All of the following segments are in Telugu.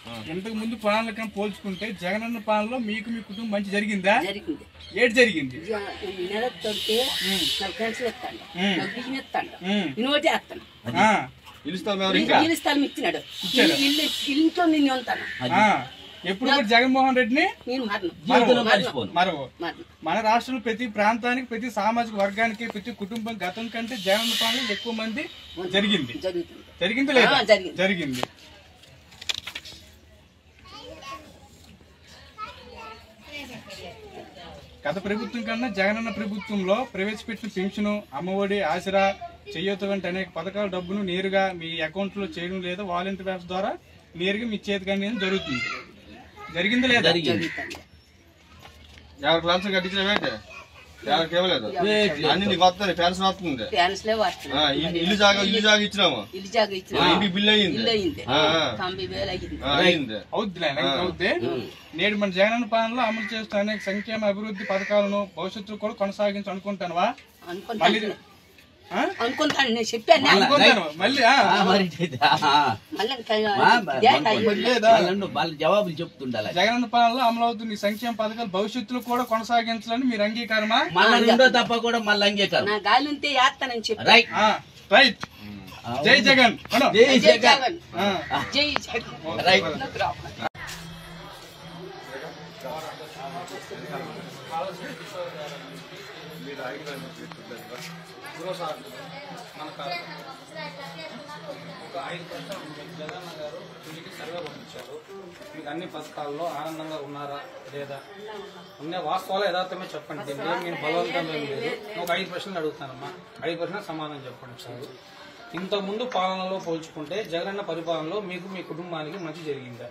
ఇంతకు ముందు పాలనకం పోల్చుకుంటే జగనన్న పాలనలో మీకు మీ కుటుంబం మంచి జరిగిందా జరిగింది ఏటి జరిగింది నెల తొడితే నాకు పెన్షన్ ఇస్తాడు నాకు బియ్యం ఇస్తాడు ఉమ్. ఇన్వోటే వేస్తాను ఆ, పిలుస్తాం ఎవరు ఇల్లు ఇల్లు స్థలం ఇచ్చినాడు ఇల్లు ఇల్లు ఇంట్లో నేను ఉంటాను ఆ. ఎప్పుడు కూడా జగన్మోహన్ రెడ్డిని నేను మరణం జీవితంలో మర్చిపోను మరో మరణం మన రాష్ట్రంలో ప్రతి ప్రాంతానికి ప్రతి సామాజిక వర్గానికి ప్రతి కుటుంబం గతం కంటే జగన్ పాలన ఎక్కువ మంది జరిగింది జరుగుతుంది జరిగింది లేదా ఆ, జరిగింది. జరిగింది గత ప్రభుత్వం కన్నా జగనన్న ప్రభుత్వంలో ప్రవేశపెట్టిన పెన్షన్ అమ్మఒడి ఆసరా చెయ్యొద్దు వంటి అనేక పథకాల డబ్బును నేరుగా మీ అకౌంట్ లో చేయడం లేదా వాలంటీర్ వ్యవస్థ ద్వారా నేరుగా మీ చేతికి అనేది జరుగుతుంది జరిగింది లేదా జరిగింది ఎవరికి లంచం కట్టించిన ఎవరికి ఇవ్వలేదు అన్ని నీకు వస్తుంది పెన్షన్ వస్తుంది ఫ్యాన్స్లే ఆ, వస్తున్నాయి ఇల్లు ఇల్లు జాగా ఇల్లు జాగా ఇచ్చినాము ఇల్లు జాగా ఆ, ఇచ్చిన ఇంటికి బిల్లు అయ్యింది ఇల్లు అయింది ఆ, ఆ. తొంభై వేలు అయ్యింది ఆ, అయ్యింది అవుద్ది నాయన, ఇంకా అవుద్ది నేడు మన జగనన్న పాలనలో అమలు చేస్తున్న అనేక సంక్షేమ అభివృద్ధి పథకాలను భవిష్యత్తులో కూడా కొనసాగించాలనుకుంటానువా మళ్ళీ అనుకుంటాను ఆ? అనుకుంటాను నేను చెప్పాను అనుకుంటాను మళ్ళీ ఆ? ఆ, మరి ఇదే, ఆ, ఆ. మళ్ళీ ఆ, ఇదే అనుకోండి. వాళ్ళను వాళ్ళ జవాబులు చెప్తుండాలి జగనన్న పాలనలో అమలు అవుతున్న ఈ సంక్షేమ పథకాలు భవిష్యత్తులో కూడా కొనసాగించాలని మీరు అంగీకారమా మళ్ళా రెండో తప్ప కూడా మళ్ళీ అంగీకారం నా గాలి ఉంటే వేస్తానని చెప్పి రైట్ ఆ, రైట్ జై జగన్ అను. జై జై జగన్ జగన్ ఆ. జై జగన్ రైట్ నాకు రావు. ఒక ఐదు ప్రశ్నలు ఉన్నాయి. జగన్ గారు ఇంటికి సర్వే పంపించారు మీకు అన్ని పథకాల్లో ఆనందంగా ఉన్నారా లేదా ఉన్న వాస్తవాలు యథార్థమే చెప్పండి దీంట్లో ఏం నేను బలవంతం ఏం లేదు ఒక ఐదు ప్రశ్నలు అడుగుతానమ్మా ఐదు ప్రశ్నలు సమాధానం చెప్పండి సార్ ఇంత ముందు పాలనలో పోల్చుకుంటే జగనన్న పరిపాలనలో మీకు మీ కుటుంబానికి మంచి జరిగిందా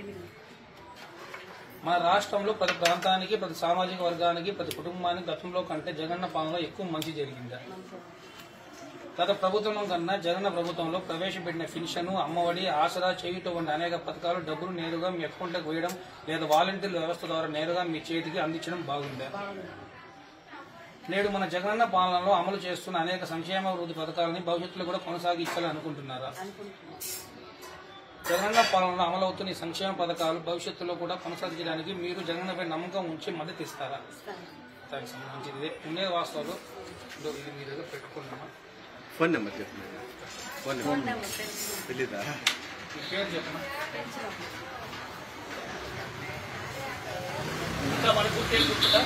మన రాష్ట్రంలో ప్రతి ప్రాంతానికి ప్రతి సామాజిక వర్గానికి ప్రతి కుటుంబానికి గతంలో కంటే జగన్న పాలనలో ఎక్కువ మంచి జరిగిందా గత ప్రభుత్వం కన్నా జగన్ ప్రభుత్వంలో ప్రవేశపెట్టిన పెన్షన్ అమ్మఒడి ఆసరా చేయుట వంటి అనేక పథకాలు డబ్బులు నేరుగా మీ అకౌంట్లకు వేయడం లేదా వాలంటీర్ల వ్యవస్థ ద్వారా నేరుగా మీ చేతికి అందించడం బాగుందా నేడు మన జగనన్న పాలనలో అమలు చేస్తున్న అనేక సంక్షేమ అభివృద్ధి పథకాలని భవిష్యత్తులో కూడా కొనసాగించాలని అనుకుంటున్నారా జగనన్న పాలనలో అమలవుతున్న ఈ సంక్షేమ పథకాలు భవిష్యత్తులో కూడా కొనసాగించడానికి మీరు జగన్నపై నమ్మకం ఉంచి మద్దతు ఇస్తారా థ్యాంక్స్ అమ్మ మంచిది ఇదే ఉండే వాస్తవాలు ఇదో ఇది మీ దగ్గర పెట్టుకున్నామా ఫోన్ నెంబర్ చెప్పండి ఫోన్ నెంబర్ తెలీదా మీ పేరు చెప్పమా ఇంకా మనకు గుర్తు గుర్తుందా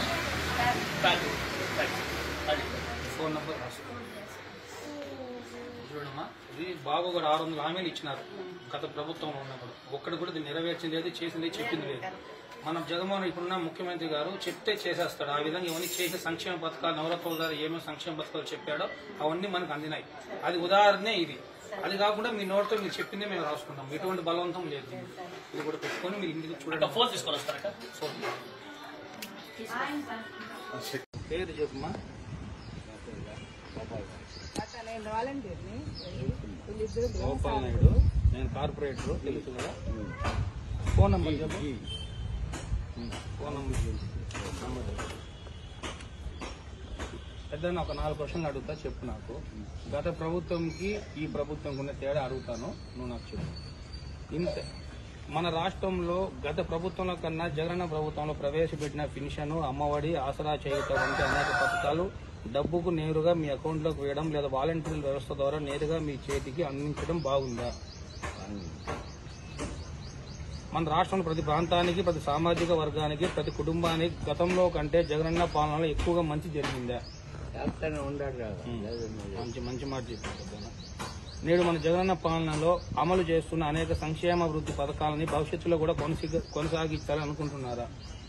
ఫోన్ నంబర్ రాసుకో చూడమ్మా ఇది బాబు కూడా ఆరు వందల హామీలు ఇచ్చినారు గత ప్రభుత్వంలో ఉన్నప్పుడు ఒక్కడు కూడా ఇది నెరవేర్చింది లేదు చేసింది లేదు, చెప్పింది లేదు మనం జగన్మోహన్ ఇప్పుడున్న ముఖ్యమంత్రి గారు చెప్తే చేసేస్తాడు ఆ విధంగా ఇవన్నీ చేసే సంక్షేమ పథకాలు నవరత్నాల ద్వారా ఏమేమి సంక్షేమ పథకాలు చెప్పాడో అవన్నీ మనకు అందినాయి అది ఉదాహరణే ఇది అది కాకుండా మీ నోటితో మీరు చెప్పిందే మేము రాసుకుంటాం ఎటువంటి బలవంతం లేదు దీనికి. ఇది కూడా పెట్టుకొని మీరు ఇంటికి చూడండి ఫోన్ తీసుకొని వస్తారా పేరు చెప్పమ్మా గోపాల్ నాయుడు నేను కార్పొరేటర్ తెలుసు కదా ఫోన్ నంబర్ చెప్పు ఫోన్ నంబర్ చెప్పు. నంబర్ చెప్పు. పెద్దన్న ఒక నాలుగు క్వశ్చన్లు అడుగుతా చెప్పు నాకు గత ప్రభుత్వంకి ఈ ప్రభుత్వంకి ఉన్న తేడా అడుగుతాను నువ్వు నాకు చెప్పు ఇంత మన రాష్ట్రంలో గత ప్రభుత్వంలో కన్నా జగనన్న ప్రభుత్వంలో ప్రవేశపెట్టిన పెన్షన్ అమ్మఒడి ఆసరా చేయుట వంటి అనేక పథకాలు డబ్బుకు నేరుగా మీ అకౌంట్లోకి వేయడం లేదా వాలంటీర్ల వ్యవస్థ ద్వారా నేరుగా మీ చేతికి అందించడం బాగుందా మన రాష్ట్రంలో ప్రతి ప్రాంతానికి ప్రతి సామాజిక వర్గానికి ప్రతి కుటుంబానికి గతంలో కంటే జగనన్న పాలనలో ఎక్కువగా మంచి జరిగిందా మంచి మంచి మాట చెప్పారు పెద్దన్న. నేడు మన జగనన్న పాలనలో అమలు చేస్తున్న అనేక సంక్షేమ అభివృద్ధి పథకాలని భవిష్యత్తులో కూడా కొనసాగ కొనసాగించాలని అనుకుంటున్నారా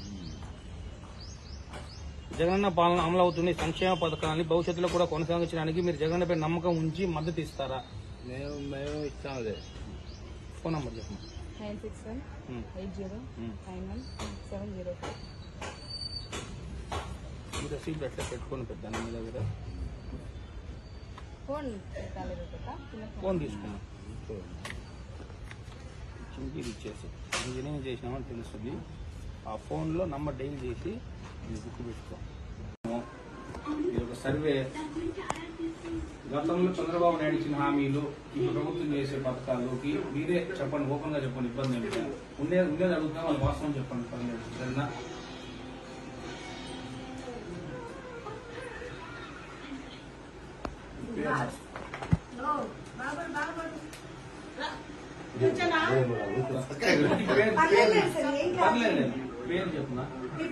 జగనన్న పాలన అమలు అవుతున్న ఈ సంక్షేమ పథకాలని భవిష్యత్తులో కూడా కొనసాగించడానికి మీరు జగన్నపై నమ్మకం ఉంచి మద్దతు ఇస్తారా మేము మేము ఇస్తాంలే ఫోన్ నంబర్ చెప్పండి nine six one eight zero nine one seven zero four మీరు రసీదు ఎట్లా పెట్టుకొని పెద్దాను మీ దగ్గర ఫోన్ కాలేదు కదా చిన్న ఫోన్ ఫోన్ తీసుకున్నాం చింపి ఇది ఇచ్చేసి ఇంజనీరింగ్ చేసినామని తెలుస్తుంది ఆ ఫోన్లో నంబర్ డైల్ చేసి ఇది బుక్ పెట్టుకో ఇది ఒక సర్వే గతంలో చంద్రబాబు నాయుడు ఇచ్చిన హామీలు ఈ ప్రభుత్వం చేసే పథకాలకి మీరే చెప్పండి ఓపెన్ గా చెప్పండి ఇబ్బంది ఏమి లేదు. ఉండే ఉండేది అడుగుతున్నా వాళ్ళు వాస్తవం చెప్పండి పర్లేదు సరేనా పేరు- పేరు- పర్లేదు. పేరు చెప్పునా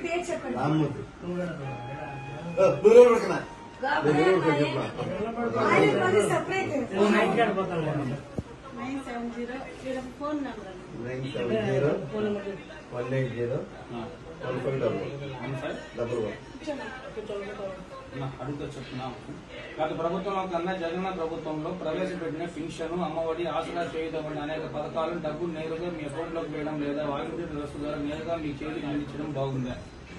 nine seven zero zero phone number nine seven zero one eight zero one five double one five double one అడుగుతా చెప్తున్నా గత ప్రభుత్వంలో కన్నా జగన్ ప్రభుత్వంలో ప్రవేశపెట్టిన పింఛను అమ్మఒడి ఆసరా చేయుత వంటి అనేక పథకాలు డబ్బు నేరుగా మీ అకౌంట్ లోకి వేయడం లేదా వాలంటీర్ వ్యవస్థ ద్వారా నేరుగా మీ చేతికి అందించడం బాగుందా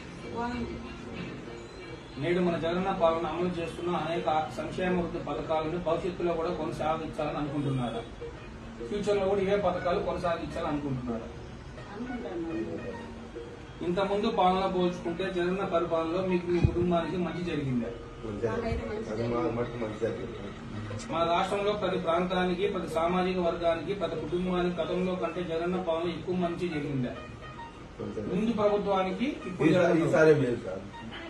నేడు మన జగన్న పాలన అమలు చేస్తున్న అనేక సంక్షేమ వృద్ధి పథకాలను భవిష్యత్తులో కూడా కొనసాగించాలని అనుకుంటున్నారా ఫ్యూచర్ లో కూడా ఇవే పథకాలు కొనసాగించాలని అనుకుంటున్నారా ఇంత ముందు పాలన పోల్చుకుంటే జగన్న పరిపాలనలో మీకు మీ కుటుంబానికి మంచి జరిగిందా అది మా మటుకు మంచి జరిగింది మన రాష్ట్రంలో ప్రతి ప్రాంతానికి ప్రతి సామాజిక వర్గానికి ప్రతి కుటుంబానికి గతంలో కంటే జగన్న పాలన ఎక్కువ మంచి జరిగిందా కొంచెం. ముందు ప్రభుత్వానికి ఇప్పుడు ఈసారి జగన్ ఈసారి మేలు సార్